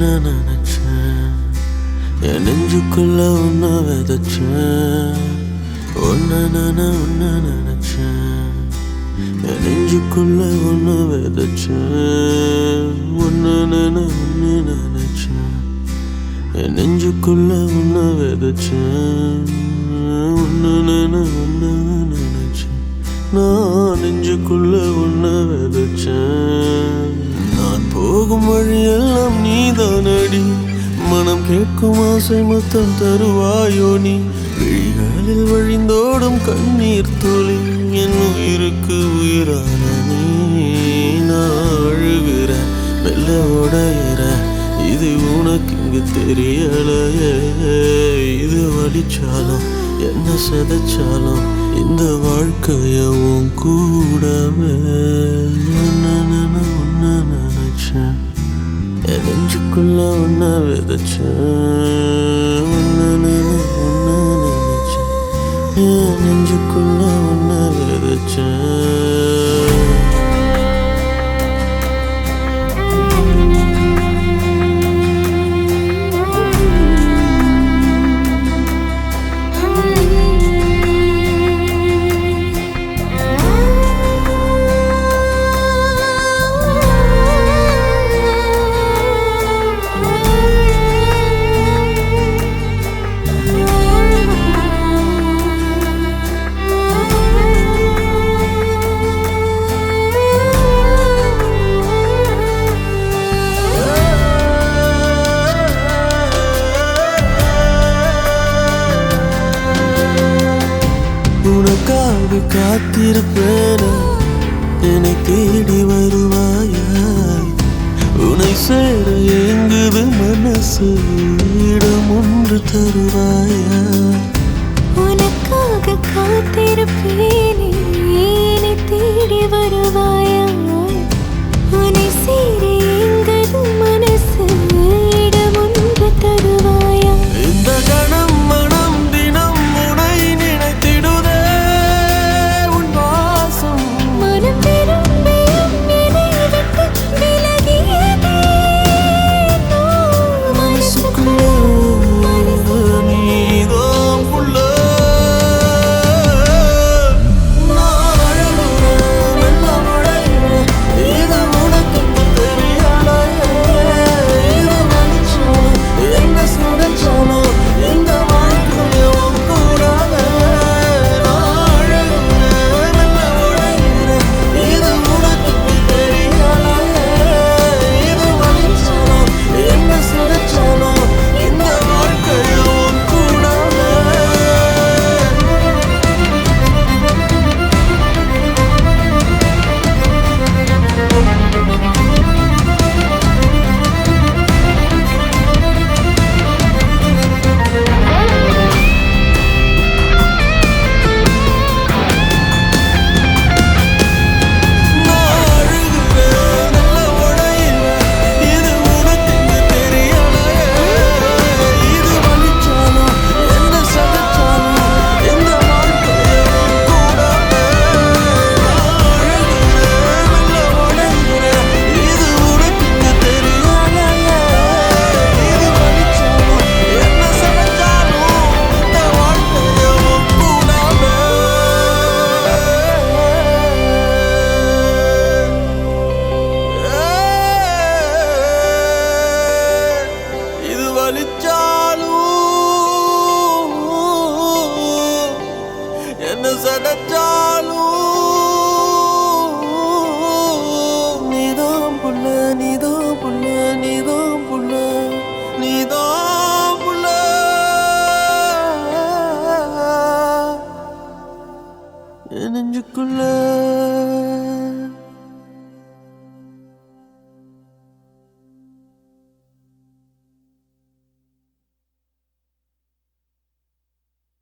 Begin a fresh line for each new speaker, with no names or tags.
ஒன்ன நினைச்சேன் என் நெஞ்சுக்குள்ள ஒன்ன விதைச்சேன் ஒன்ன நான ஒன்ன நினைச்சேன் என் நெஞ்சுக்குள்ள ஒன்ன விதைச்சேன் ஒன்ன நான ஒன்ன நினைச்சேன் என் நெஞ்சுக்குள்ள ஒன்ன விதைச்சேன் ஒன்ன நான ஒன்ன நினைச்சேன் நான் நெஞ்சுக்குள்ள ஒன்ன விதைச்சேன் நான் போகும் வழியெல்லாம் நீதானடி மனம் கேட்கும் ஆசை மொத்தம் தருவாயோ நீ விழிகளில் வழிந்தோடும் கண்ணீர் துளி என் உயிருக்கு உயிரான நீ நான் அழுகிற மெல்ல உடையிற இது உனக்கு இங்கு தெரியலையே இது வலிச்சாலும் என்ன சதைச்சாலும் இந்த வாழ்க்கைய உன் கூடவே ஒன்ன ஒன்ன நினைச்சேன் என் நெஞ்சுக்குள்ள ஒன்ன விதைச்சேன் ஒன்ன ஒன்ன நினைச்சேன் என் நெஞ்சுக்குள்ள ஒன்ன விதைச்சேன் உனக்காக காத்திருப்பேன என்னை தேடி வருவாயா உன்னை சேர ஏங்குது மனசு இடம் ஒன்று தருவாயா
உனக்காக காத்திருப்பேனே என்னை தேடி வருவாயா உன்னை சேர எங்கது மனசு இடம் ஒன்று தருவாயா
இந்த கணம் மனம் தினம் உனை நினைத்திடுதே உன் வாசம்
மனம் விரும்பியும் என்னை விட்டு விலகியதே மனசுக்குள்ள
நீதான் புள்ள நான் அழுகிறேன், வெள்ளம் உடைகிறேன். இது உனக்கு தெரியலையே. இது வலிச்சாலும், என்ன சுடைச்சாலும், இந்த வாழ்க்கைய உன் கூடவே. நான் அழுகிறேன், வெள்ளம் உடைகிறேன். இது உனக்கு தெரியலையே. இது வலிச்சாலும், என்ன சுடைச்சாலும், இந்த வாழ்க்கைய உன் கூடவே. நான் அழுகிறேன், நல்ல உடையிறேன். இது உனக்கு இங்கு தெரியலையே. இது வலிச்சாலும், என்ன சதைச்சாலும், இந்த வாழ்க்கைய உன் கூடவே. நான் அழுகிறேன், நல்ல உடையிறேன். இது உனக்கு இங்கு தெரியலையே. இது வலிச்சாலும், என்ன சதைச்சாலும், இந்த வாழ்க்கைய உன் கூடவே. இது வலிச்சாலும் என்ன சடைச்சாலும் நீதான் புள்ள நீதான் புள்ள நீதான் புள்ள நீதான் புள்ள என் நெஞ்சுக்குள்ள